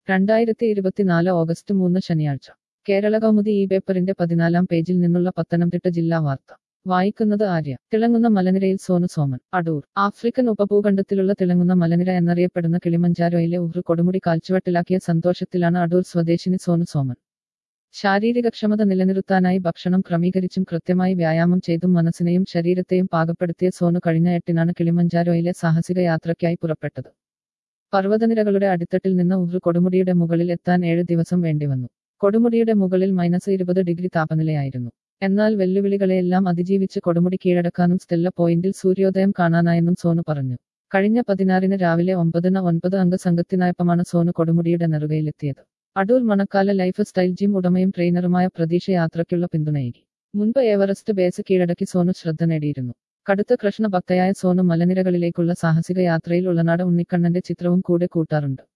രണ്ടായിരത്തി ഇരുപത്തിനാല് ഓഗസ്റ്റ് മൂന്ന് ശനിയാഴ്ച കേരള കൗമുദി ഈ പേപ്പറിന്റെ പതിനാലാം പേജിൽ നിന്നുള്ള പത്തനംതിട്ട ജില്ലാ വാർത്ത വായിക്കുന്നത് ആര്യ തിളങ്ങുന്ന മലനിരയിൽ സോനു സോമൻ അടൂർ ആഫ്രിക്കൻ ഉപഭൂഖണ്ഡത്തിലുള്ള തിളങ്ങുന്ന മലനിര എന്നറിയപ്പെടുന്ന കിളിമഞ്ചാരോയിലെ ഉഹ്റു കൊടുമുടി കാൽച്ചുവട്ടിലാക്കിയ സന്തോഷത്തിലാണ് അടൂർ സ്വദേശിനി സോനു സോമൻ ശാരീരികക്ഷമത നിലനിർത്താനായി ഭക്ഷണം ക്രമീകരിച്ചും കൃത്യമായി വ്യായാമം ചെയ്തും മനസ്സിനെയും ശരീരത്തെയും പാകപ്പെടുത്തിയ സോനു കഴിഞ്ഞ എട്ടിനാണ് കിളിമഞ്ചാരോയിലെ സാഹസിക യാത്രയ്ക്കായി പുറപ്പെട്ടത് പർവ്വതനിരകളുടെ അടിത്തട്ടിൽ നിന്ന് ഉഹ്റു കൊടുമുടിയുടെ മുകളിൽ എത്താൻ ഏഴ് ദിവസം വേണ്ടിവന്നു കൊടുമുടിയുടെ മുകളിൽ മൈനസ് ഇരുപത് ഡിഗ്രി താപനിലയായിരുന്നു എന്നാൽ വെല്ലുവിളികളെയെല്ലാം അതിജീവിച്ച് കൊടുമുടി കീഴടക്കാനും സ്റ്റെല്ല പോയിന്റിൽ സൂര്യോദയം കാണാനായെന്നും സോനു പറഞ്ഞു കഴിഞ്ഞ പതിനാറിന് രാവിലെ ഒമ്പതിന് ഒൻപത് അംഗ സംഘത്തിനായപ്പമാണ് സോനു കൊടുമുടിയുടെ നെറുകയിലെത്തിയത് Adoor Manakkala lifestyle gym ഉടമയും ട്രെയിനറുമായ പ്രതീക്ഷ യാത്രയ്ക്കുള്ള പിന്തുണയേകി മുൻപ് എവറസ്റ്റ് ബേസ് കീഴടക്കി സോനു ശ്രദ്ധ നേടിയിരുന്നു കടുത്ത കൃഷ്ണ ഭക്തയായ സോനു മലനിരകളിലേക്കുള്ള സാഹസിക യാത്രയിൽ ഉള്ളനാട് ഉണ്ണിക്കണ്ണന്റെ ചിത്രവും കൂടെ കൂട്ടാറുണ്ട്